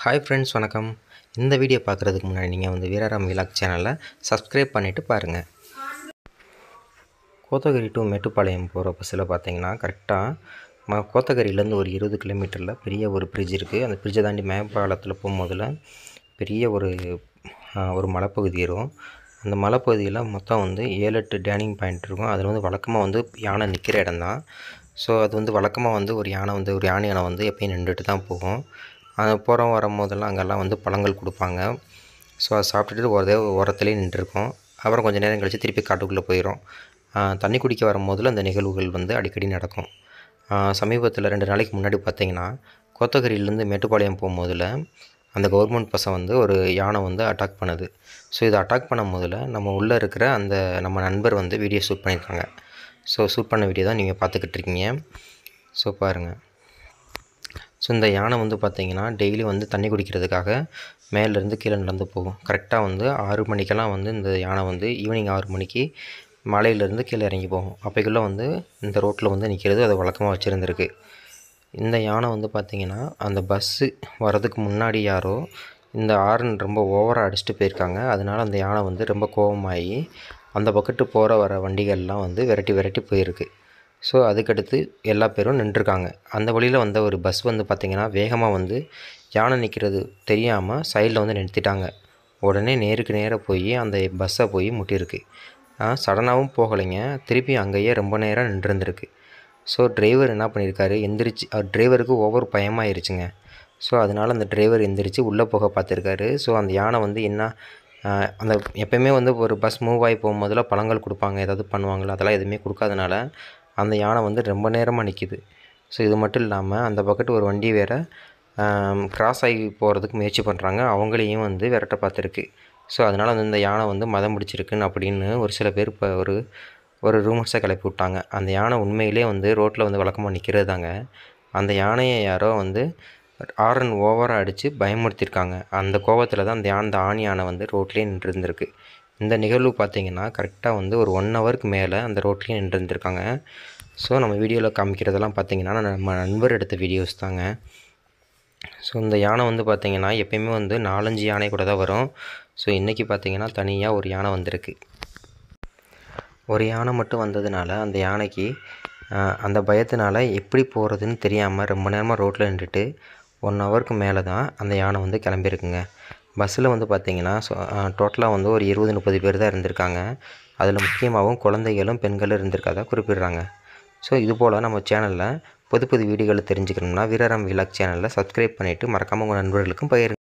hi friends வணக்கம் இந்த video பார்க்குறதுக்கு முன்னாடி நீங்கள் வந்து வீராராம் விலாக் சேனலை சப்ஸ்கிரைப் பண்ணிவிட்டு பாருங்கள் கோத்தகிரி டு மேட்டுப்பாளையம் போகிற பஸ்ஸில் பார்த்தீங்கன்னா கரெக்டாக ம கோத்தகிரிலேருந்து ஒரு இருபது கிலோமீட்டரில் பெரிய ஒரு பிரிட்ஜ் இருக்குது அந்த பிரிட்ஜை தாண்டி மேம்பாலத்தில் போகும்போதில் பெரிய ஒரு ஆ, ஒரு மலைப்பகுதி இருக்கும் அந்த மலைப்பகுதியில் மொத்தம் வந்து ஏழு எட்டு டேனிங் பாயிண்ட் இருக்கும் அதில் வந்து வழக்கமாக வந்து யானை நிற்கிற இடம் தான் ஸோ அது வந்து வழக்கமாக வந்து ஒரு யானை வந்து ஒரு யானை யானை வந்து எப்பயும் நின்றுட்டு தான் போகும் அது போகிறோம் வரும்போதெல்லாம் அங்கெல்லாம் வந்து பழங்கள் கொடுப்பாங்க ஸோ அதை சாப்பிட்டுட்டு ஒரே ஓரத்துலேயே நின்றுருக்கும் அப்புறம் கொஞ்சம் நேரம் கழித்து திருப்பி காட்டுக்குள்ளே போயிடும் தண்ணி குடிக்க வரும்போதில் அந்த நிகழ்வுகள் வந்து அடிக்கடி நடக்கும் சமீபத்தில் ரெண்டு நாளைக்கு முன்னாடி பார்த்தீங்கன்னா கோத்தகிரியிலேருந்து மேட்டுப்பாளையம் போகும்போதில் அந்த கவர்மெண்ட் பஸ்ஸை வந்து ஒரு யானை வந்து அட்டாக் பண்ணுது ஸோ இதை அட்டாக் பண்ணும் போதில் நம்ம உள்ளே இருக்கிற அந்த நம்ம நண்பர் வந்து வீடியோ ஷூட் பண்ணியிருக்காங்க ஸோ ஷூட் பண்ண வீடியோ தான் நீங்கள் பார்த்துக்கிட்டு இருக்கீங்க ஸோ பாருங்கள் ஸோ இந்த யானை வந்து பார்த்தீங்கன்னா டெய்லி வந்து தண்ணி குடிக்கிறதுக்காக மேலேருந்து கீழே நடந்து போகும் கரெக்டாக வந்து ஆறு மணிக்கெல்லாம் வந்து இந்த யானை வந்து ஈவினிங் ஆறு மணிக்கு மலையிலேருந்து கீழே இறங்கி போகும் அப்போக்குள்ளே வந்து இந்த ரோட்டில் வந்து நிற்கிறது அதை வழக்கமாக வச்சுருந்துருக்கு இந்த யானை வந்து பார்த்திங்கன்னா அந்த பஸ்ஸு வர்றதுக்கு முன்னாடி யாரோ இந்த ஆரன் ரொம்ப ஓவராக அடிச்சுட்டு போயிருக்காங்க அதனால அந்த யானை வந்து ரொம்ப கோபமாகி அந்த பக்கத்து போகிற வர வண்டிகள்லாம் வந்து விரட்டி விரட்டி போயிருக்கு ஸோ அதுக்கடுத்து எல்லா பேரும் நின்றுருக்காங்க அந்த வழியில் வந்த ஒரு பஸ் வந்து பார்த்திங்கன்னா வேகமாக வந்து யானை நிற்கிறது தெரியாமல் சைடில் வந்து நிறுத்திட்டாங்க உடனே நேருக்கு நேராக போய் அந்த பஸ்ஸை போய் முட்டியிருக்கு சடனாகவும் போகலைங்க திருப்பி அங்கேயே ரொம்ப நேரம் நின்றுருந்துருக்கு ஸோ டிரைவர் என்ன பண்ணியிருக்காரு எந்திரிச்சு அவர் டிரைவருக்கு ஓவர் பயமாயிருச்சுங்க ஸோ அதனால் அந்த டிரைவர் எந்திரிச்சு உள்ளே போக பார்த்துருக்காரு ஸோ அந்த யானை வந்து என்ன ஆஹ், அந்த எப்பயுமே வந்து ஒரு பஸ் மூவ் ஆகி போகும்போதுல பழங்கள் கொடுப்பாங்க ஏதாவது பண்ணுவாங்களா அதெல்லாம் எதுவுமே கொடுக்காதனால அந்த யானை வந்து ரொம்ப நேரமாக நிற்கிது ஸோ இது மட்டும் இல்லாமல் அந்த பக்கத்து ஒரு வண்டி வேறு கிராஸ் ஆகி போகிறதுக்கு முயற்சி பண்ணுறாங்க அவங்களையும் வந்து விரட்ட பார்த்துருக்கு ஸோ அதனால் வந்து இந்த யானை வந்து மதம் பிடிச்சிருக்குன்னு அப்படின்னு ஒரு சில பேர் இப்போ ஒரு ஒரு ரூமர்ஸை கிளப்பி விட்டாங்க அந்த யானை உண்மையிலே வந்து ரோட்டில் வந்து வழக்கமாக நிற்கிறது தாங்க அந்த யானையை யாரோ வந்து ஆரன் ஓவராக அடித்து பயமுறுத்தியிருக்காங்க அந்த கோபத்தில் தான் அந்த யானை அந்த ஆண் யானை வந்து ரோட்லேயே நின்றுருந்துருக்கு இந்த நிகழ்வு பார்த்தீங்கன்னா கரெக்டாக வந்து ஒரு ஒன் ஹவருக்கு மேலே அந்த ரோட்லேயே நின்றுருந்துருக்காங்க ஸோ நம்ம வீடியோவில் காமிக்கிறதெல்லாம் பார்த்தீங்கன்னா நம்ம நண்பர் எடுத்த வீடியோஸ் தாங்க ஸோ இந்த யானை வந்து பார்த்திங்கன்னா எப்பயுமே வந்து நாலஞ்சு யானை கூட தான் வரும் ஸோ இன்றைக்கி பார்த்தீங்கன்னா தனியாக ஒரு யானை வந்திருக்கு ஒரு யானை மட்டும் வந்ததுனால அந்த யானைக்கு ஆஹ், அந்த பயத்தினால எப்படி போகிறதுன்னு தெரியாமல் ரொம்ப நேரமாக ரோட்டில் நின்றுட்டு ஒன் ஹவருக்கு மேலே தான் அந்த யானை வந்து கிளம்பியிருக்குங்க பஸ்ஸில் வந்து பார்த்திங்கன்னா டோட்டலாக வந்து ஒரு இருபது முப்பது பேர் தான் இருந்திருக்காங்க அதில் முக்கியமாகவும் குழந்தைகளும் பெண்களும் இருந்திருக்கதா குறிப்பிடுறாங்க ஸோ இது போல் நம்ம சேனலில் புது புது வீடியோகளை தெரிஞ்சுக்கணும்னா வீரராம் விலாக் சேனலில் சப்ஸ்கிரைப் பண்ணிவிட்டு மறக்காமல் உங்கள் நண்பர்களுக்கும் பகிருங்க